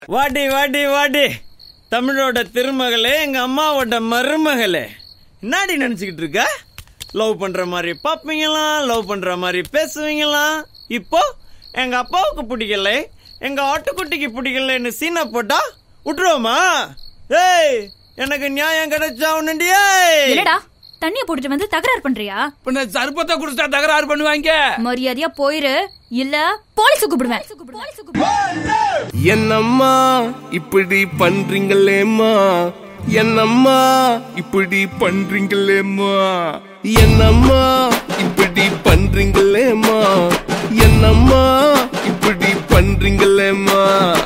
வாடி வாடி வாடி தமிழோட திருமகளே எங்க அம்மாவோட மருமகளே என்னடி நினைச்சுக்கிட்டு இருக்க லவ் பண்ற மாதிரி பாப்பீங்களாம் லவ் பண்ற மாதிரி பேசுவீங்களாம் இப்போ எங்க அப்பாவுக்கு பிடிக்கல எங்க ஆட்டுக்குட்டிக்கு பிடிக்கலன்னு சீனை போட்டா விட்டுருவோமா ஏய் எனக்கு நியாயம் கிடைச்சா உன்னுண்டியே என்னடா தண்ணிய போட்டுட்டு வந்து தகராறு பண்றியா பின்ன சர்பத்தை குடிச்சா தகராறு பண்ணுவாங்க மரியாதையா போயிரு இல்ல போலீஸ் கூப்பிடுவேன் என்னம்மா இப்படி பண்றீங்களேம்மா என்னம்மா இப்படி பண்றீங்களேம்மா என்னம்மா இப்படி பண்றீங்களேம்மா என்னம்மா இப்படி பண்றீங்களேம்மா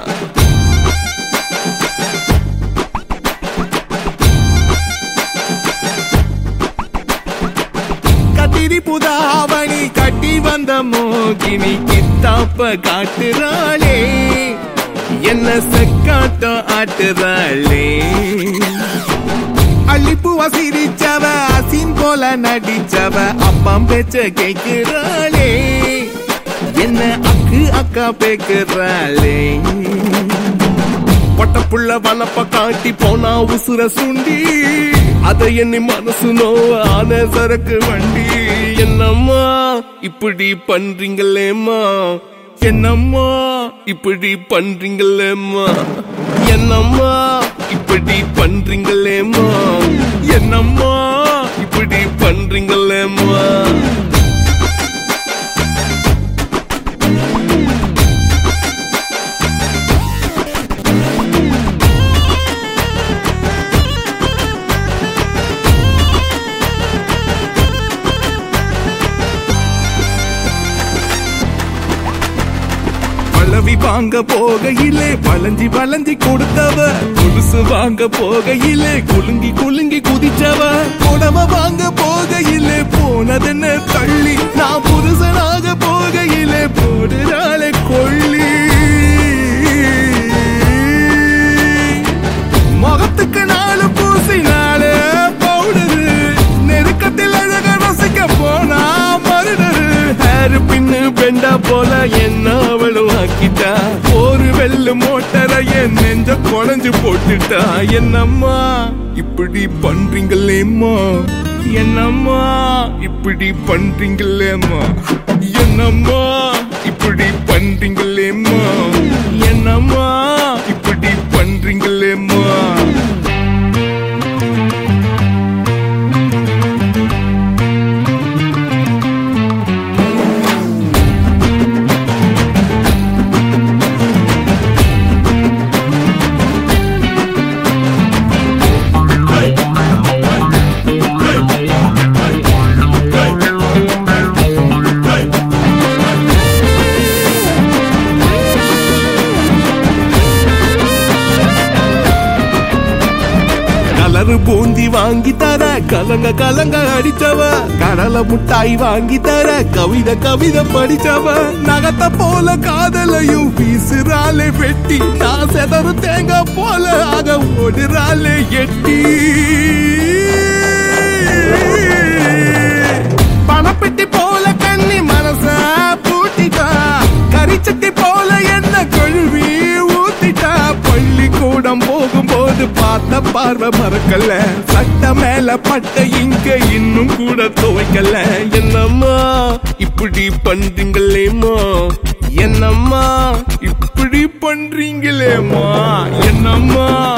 கத்திரி புதாவணி கட்டி வந்த மோகினி கித்தாப்ப காட்டுறாளே என்ன செக்காட்டம் ஆட்டுறாளே அள்ளிப்பூவ சிரிச்சவ அசின் போல நடிச்சவ அப்பம் பேச்ச கேக்குறாளே என்ன அக்கு அக்கா பேக்குறாளே பொட்டப்புள்ள வனப்ப காட்டி போனா உசுர சுண்டி அத எண்ணி மனசு நோவ ஆன சரக்கு வண்டி என்னம்மா இப்படி பண்றீங்களேம்மா என்னம்மா இப்படி பண்றீங்களேம்மா என்னம்மா இப்படி பண்றீங்களேம்மா என்னம்மா இப்படி பண்றீங்களேம்மா பழவி வாங்க போகையிலே வளைஞ்சி வளைஞ்சி கொடுத்தவ கொலுசு வாங்க போகையிலே குலுங்கி குலுங்கி குதிச்சவ புடவ வாங்க போகையிலே போனதென்ன தள்ளி நான் புருஷனாக போகையிலே போடுறாளே கொள்ளி முகத்துக்கு நாலு பூசினாலே பவுடரு நெருக்கத்தில் அழக ரசிக்க போனா மருடரு ஹேர் பின்னு பெண்டா போல என்ன அவளும் ஆக்கிட்டா ஒரு வெள்ளு மோட்டரை என் நெஞ்ச குழஞ்சு போட்டுட்டா என்னம்மா இப்படி பண்றீங்களேம்மா என்னம்மா இப்படி பண்றீங்களேம்மா என்னம்மா இப்படி பண்றீங்களேம்மா என்னம்மா இப்படி பண்றீங்களேம்மா கலரு பூந்தி வாங்கி தர கலங்க கலங்க அடிச்சவ கடலை முட்டாய் வாங்கி தர கவிதை கவிதை படிச்சவ நகத்த போல காதலையும் வீசுறாளே வெட்டி நான் செதறு தேங்காய் போல ஆக ஓடுறாளே எட்டி பணப்பெட்டி போல கண்ணி மனச பூட்டிட்டா கரிச்சட்டி போல என்ன கழுவி ஊத்திட்டா பள்ளிக்கூடம் போகும்போது பார்த்த பார்வை மறக்கல சட்ட மேல பட்ட இங்க இன்னும் கூட துவைக்கல என்னம்மா இப்படி பண்றீங்களேம்மா என்னம்மா இப்படி பண்றீங்களேம்மா என்னம்மா